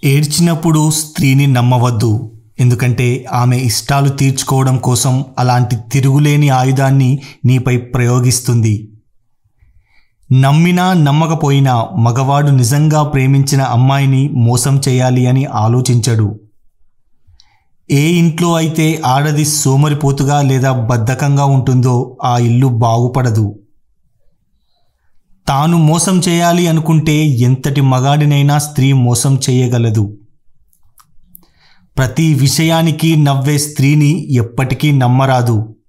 ఏడ్చినప్పుడు స్త్రీని నమ్మవద్దు ఎందుకంటే ఆమె ఇష్టాలు తీర్చుకోవడం కోసం అలాంటి తిరుగులేని ఆయుధాన్ని నీపై ప్రయోగిస్తుంది నమ్మినా నమ్మకపోయినా మగవాడు నిజంగా ప్రేమించిన అమ్మాయిని మోసం చేయాలి అని ఆలోచించడు ఏ ఇంట్లో అయితే ఆడది సోమరిపోతుగా లేదా బద్ధకంగా ఉంటుందో ఆ ఇల్లు బాగుపడదు తాను మోసం చేయాలి అనుకుంటే ఎంతటి మగాడినైనా స్త్రీ మోసం చేయగలదు ప్రతి విషయానికి నవ్వే స్త్రీని ఎప్పటికీ నమ్మరాదు